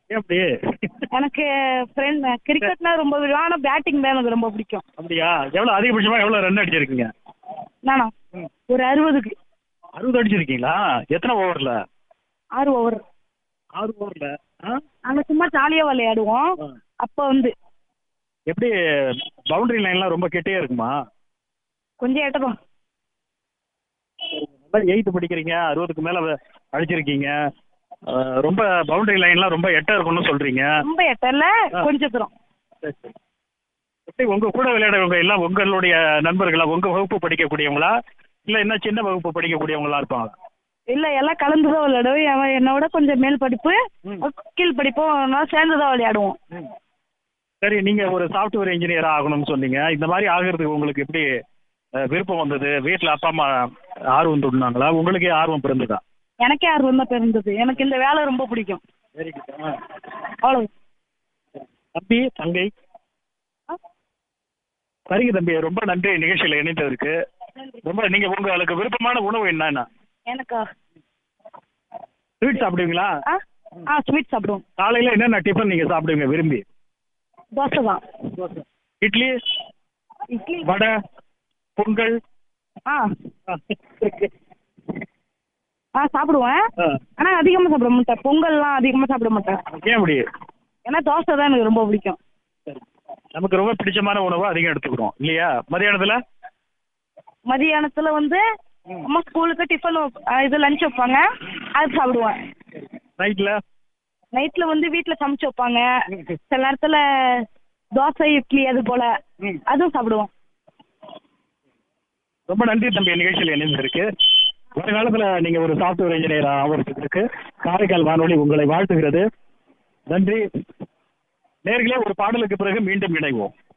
ஏன் அப்படி எனக்கு ஃப்ரெண்ட் கிரிக்கெட்னா ரொம்ப பிடிக்கும் ஆனால் பேட்டிங் தான் எனக்கு ரொம்ப பிடிக்கும் அப்படியா எவ்வளவு அதிகபட்சமா எவ்வளவு ரன் அடிச்சிருக்கீங்க நானா ஒரு அறுபதுக்கு அறுபது அடிச்சிருக்கீங்களா எத்தனை ஓவர்ல ஆறு ஓவர் ஆறு ஓவர்ல நாங்கள் சும்மா ஜாலியாக விளையாடுவோம் அப்போ வந்து எப்படி பவுண்டரி லைன்லாம் ரொம்ப கெட்டே இருக்குமா கொஞ்சம் எட்டதும் எயித்து படிக்கிறீங்க அறுபதுக்கு மேல வ- அடிச்சிருக்கீங்க அஹ், ரொம்ப பவுண்டரி லைன்லாம் ரொம்ப எட்ட இருக்கும்னு சொல்றீங்க ரொம்ப எட்டல கொஞ்சம் தூரம் எப்படி உங்க கூட விளையாடுறவங்க எல்லாம் உங்களுடைய நண்பர்களா உங்க வகுப்பு படிக்கக்கூடியவங்களா இல்ல என்ன சின்ன வகுப்பு படிக்கக்கூடியவங்களா இருப்பாங்க இல்ல எல்லாம் கலந்து தான் விளையாடுவோம் அவன் என்னோட கொஞ்சம் மேல் படிப்பு கீழ் படிப்பும் நான் சேர்ந்து தான் விளையாடுவோம் சரி நீங்க ஒரு சாஃப்ட்வேர் இன்ஜினியர் ஆகணும்னு சொன்னீங்க இந்த மாதிரி ஆகிறதுக்கு உங்களுக்கு எப்படி அஹ், விருப்பம் வந்தது வீட்ல அப்பா அம்மா ஆர்வம் தூண்டினாங்களா உங்களுக்கே ஆர்வம் பிறந்ததா எனக்கே ஆர்வம் தான் பிறந்தது எனக்கு இந்த வேலை ரொம்ப பிடிக்கும் வெரி குட் அவ்வளவு தம்பி தங்கை சரிங்க தம்பி ரொம்ப நன்றி நிகழ்ச்சியில் இணைத்ததற்கு ரொம்ப நீங்க உங்களுக்கு விருப்பமான உணவு என்னன்னா எனக்கா ஸ்வீட் சாப்பிடுவீங்களா ஆ ஆ ஸ்வீட் சாப்பிடுவோம் காலையில என்னென்ன டிஃபன் நீங்க சாப்பிடுவீங்க விரும்பி தோசை தான் இட்லி இட்லி வடை பொங்கல் ஆ ஆ சாப்பிடுவேன் ஆ. ஆனால் அதிகமாக சாப்பிட மாட்டேன் பொங்கல்லாம் அதிகமாக சாப்பிட மாட்டேன் ஏன் அப்படி ஏன்னா தோசை தான் எனக்கு ரொம்ப பிடிக்கும் நமக்கு ரொம்ப பிடிச்சமான உணவு அதிகம் எடுத்துக்கிறோம் இல்லையா மதியானத்துல மதியானத்தில் வந்து அம்மா ஸ்கூலுக்கு டிஃபன் இது லஞ்ச் வைப்பாங்க அது சாப்பிடுவேன் நைட்ல நைட்டில் வந்து வீட்டில் சமைச்சு வைப்பாங்க சில நேரத்தில் தோசை இட்லி அது போல் அதுவும் சாப்பிடுவோம் ரொம்ப நன்றி தம்பி நிகழ்ச்சியில் இணைந்திருக்கு ஒரு காலத்துல நீங்க ஒரு சாஃப்ட்வேர் இன்ஜினியர் ஆகிறதுக்கு காரைக்கால் வானொலி உங்களை வாழ்த்துகிறது நன்றி நேர்களே ஒரு பாடலுக்கு பிறகு மீண்டும் இணைவோம்